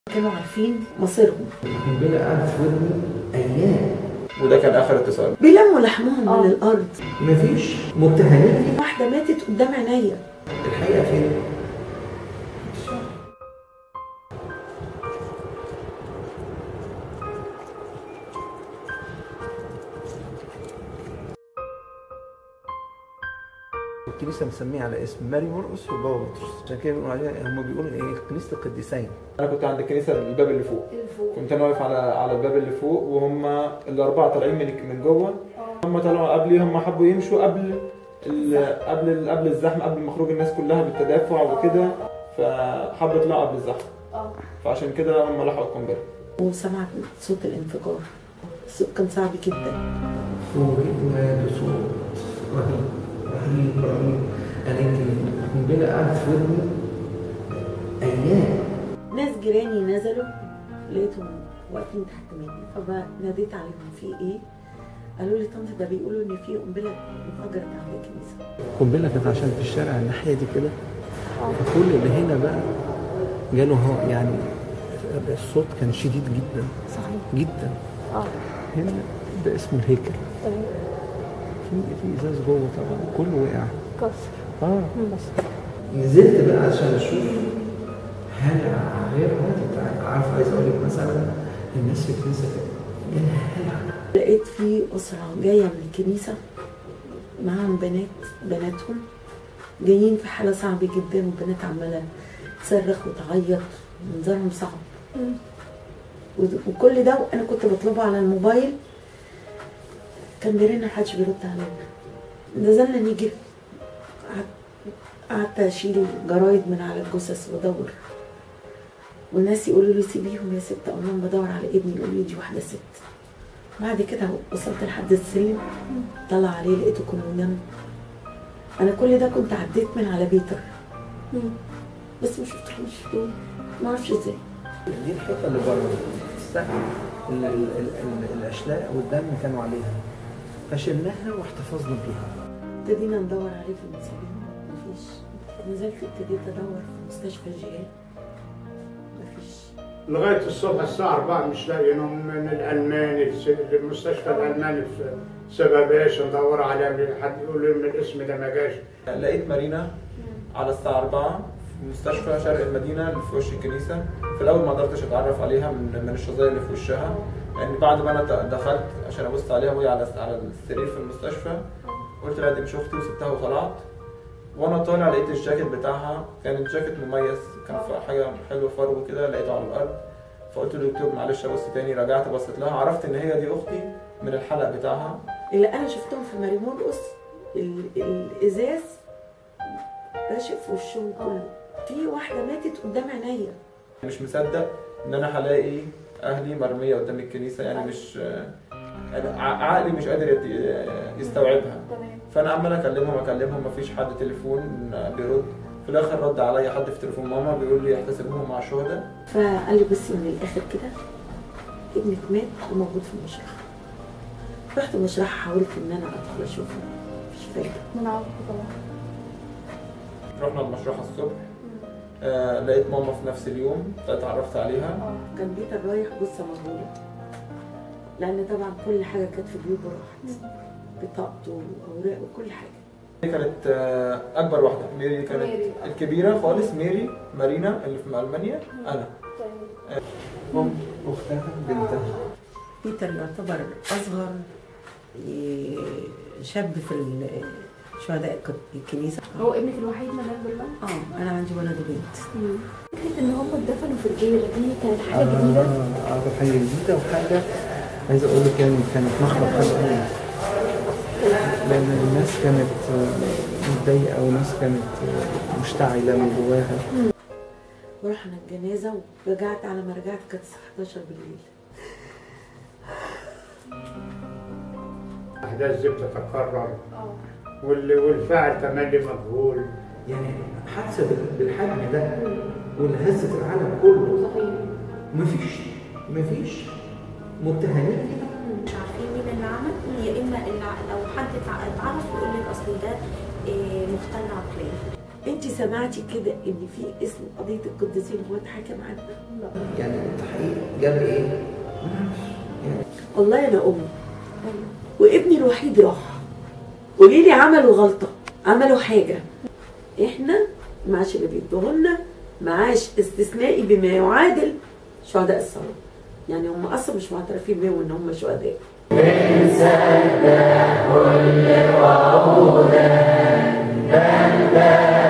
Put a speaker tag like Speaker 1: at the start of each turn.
Speaker 1: كانوا عارفين مصيرهم
Speaker 2: القنبلة قعدت في ودني أيام
Speaker 3: وده كان اخر اتصال
Speaker 1: بيلموا لحمهم من الارض
Speaker 2: مفيش متهمين
Speaker 1: واحده ماتت قدام عينيا
Speaker 2: الحقيقة فين؟ الكنيسة مسميها على اسم ماري مرقس وبابا بطرس عشان كده بيقولوا عليها هم بيقولوا ايه كنيسة القديسين
Speaker 3: انا كنت عند الكنيسه الباب اللي فوق كنت انا واقف على على الباب اللي فوق وهم الاربعه طالعين من من جوه هم طلعوا قبلي هم حبوا يمشوا قبل ال- قبل ال- قبل الزحمه قبل ما خروج الناس كلها بالتدافع وكده فحبوا يطلعوا قبل الزحمه فعشان كده هم لحقوا القنبله
Speaker 1: وسمعت صوت الانفجار الصوت كان صعب جدا
Speaker 2: فوجئنا بصوت رهيب رهيب رهيب أنا يمكن القنبلة قعدت في ودني أيام
Speaker 1: ناس جيراني نزلوا لقيتهم واقفين تحت مني فناديت عليهم في ايه قالوا لي طنط ده بيقولوا ان في قنبله انفجرت عند الكنيسه
Speaker 2: القنبلة كانت عشان في الشارع الناحية دي كده فكل اللي هنا بقى جاله هو يعني الصوت كان شديد جدا
Speaker 4: صحيح
Speaker 2: جدا
Speaker 4: اه
Speaker 2: هنا ده اسمه الهيكل
Speaker 4: تمام
Speaker 2: في في ازاز جوه طبعا كله وقع
Speaker 4: كسر
Speaker 2: اه
Speaker 4: بس
Speaker 2: نزلت بقى عشان اشوف هل غير عادي عارف عايز اقول لك مثلا الناس في الكنيسه كانت يا هلا
Speaker 1: لقيت في اسره جايه من الكنيسه معاهم بنات بناتهم جايين في حاله صعبه جدا والبنات عماله تصرخ وتعيط منظرهم صعب
Speaker 4: مم.
Speaker 1: ود- وكل ده انا كنت بطلبه على الموبايل كان بيرن محدش بيرد علينا نزلنا نيجي قعدت- قعدت اشيل جرايد من على الجثث وادور والناس يقولوا لي سيبيهم يا ست اقول لهم بدور على ابني يقولوا لي دي واحده ست بعد كده وصلت لحد السلم طلع عليه لقيته كله نم انا كل ده كنت عديت من على بيتر
Speaker 4: مم.
Speaker 1: بس ما شفتهمش دول ما اعرفش ازاي
Speaker 2: دي الحيطه اللي بره السقف ال- ال- ال- ال- الاشلاء والدم كانوا عليها فشلناها واحتفظنا بيها
Speaker 1: ابتدينا ندور عليه في المصابين مفيش نزلت ابتديت ادور في مستشفى الجهاد مفيش
Speaker 5: لغايه الصبح الساعه 4 مش لاقيينهم من الالماني الس- المستشفى الالماني في سباباش ندور عليه حد يقول لي من الاسم ده ما جاش
Speaker 3: لقيت مارينا على الساعه 4 في مستشفى شرق المدينه اللي في وش الكنيسه في الاول ما قدرتش اتعرف عليها من من الشظايا اللي في وشها لان بعد ما انا دخلت عشان ابص عليها وهي على على السرير في المستشفى قلت لا دي مش اختي وسبتها وطلعت وانا طالع لقيت الجاكيت بتاعها كان جاكيت مميز كان في حاجه حلوه فرو كده لقيته على الارض فقلت له دكتور معلش ابص تاني رجعت بصيت لها عرفت ان هي دي اختي من الحلق بتاعها
Speaker 1: اللي انا شفتهم في ماري مرقص ال- الازاز راشق في وشهم كله في واحده ماتت قدام عينيا
Speaker 3: مش مصدق ان انا هلاقي اهلي مرميه قدام الكنيسه يعني مش أنا ع- عقلي مش قادر يت- يستوعبها
Speaker 4: تمام
Speaker 3: فانا عمال اكلمهم اكلمهم مفيش حد تليفون بيرد في الاخر رد عليا حد في تليفون ماما بيقول لي احتسبوهم مع الشهداء
Speaker 1: فقال لي بصي من الاخر كده ابنك مات وموجود في المشرحه رحت المشرحه حاولت ان انا ادخل اشوفه مفيش فايده
Speaker 4: من عارفه طبعا
Speaker 3: رحنا المشرحه الصبح آه لقيت ماما في نفس اليوم اتعرفت عليها
Speaker 4: اه
Speaker 1: كان بيتر رايح جثه مهوله لان طبعا كل حاجه كانت في جيوبه راحت بطاقته واوراقه وكل حاجه
Speaker 3: دي كانت آه اكبر واحده ميري كانت
Speaker 4: ميري.
Speaker 3: الكبيره خالص ميري مارينا اللي في المانيا انا
Speaker 4: طيب
Speaker 2: ام اختها بنتها
Speaker 1: بيتر يعتبر اصغر ي- شاب في ال- شهداء الك- الكنيسه
Speaker 4: هو ابنك الوحيد مدام بالله
Speaker 1: اه انا عندي ولد وبنت
Speaker 4: فكره ان هم اتدفنوا في الجيره دي كانت حاجه جديده
Speaker 2: اه آه، حاجه جديده وحاجه عايز اقول لك يعني كانت محبط حلو قوي لان الناس كانت آه، متضايقه وناس كانت آه، مشتعله من جواها
Speaker 1: ورحنا الجنازه ورجعت على ما رجعت كانت الساعه 11 بالليل
Speaker 5: احداث دي بتتكرر
Speaker 4: اه
Speaker 5: وال- والفاعل تملي مجهول
Speaker 2: يعني حادثه بال- بالحجم ده والهزت العالم كله
Speaker 4: صحيح
Speaker 2: مفيش مفيش متهمين
Speaker 6: مش عارفين مين اللي عمل يا اما اللي ع- لو حد اتع- اتعرف يقول لك اصل ده إيه، مختل عقليا
Speaker 1: انت سمعتي كده ان في اسم قضيه القديسين هو اتحكم عنها
Speaker 2: يعني التحقيق جاب ايه؟ ما نعرفش يعني
Speaker 1: والله انا امي وابني الوحيد راح قولي لي عملوا غلطه عملوا حاجه احنا المعاش اللي بيدوه لنا معاش استثنائي بما يعادل شهداء الثوره يعني هم اصلا مش معترفين بيهم ان هم شهداء
Speaker 7: كل وعودا بل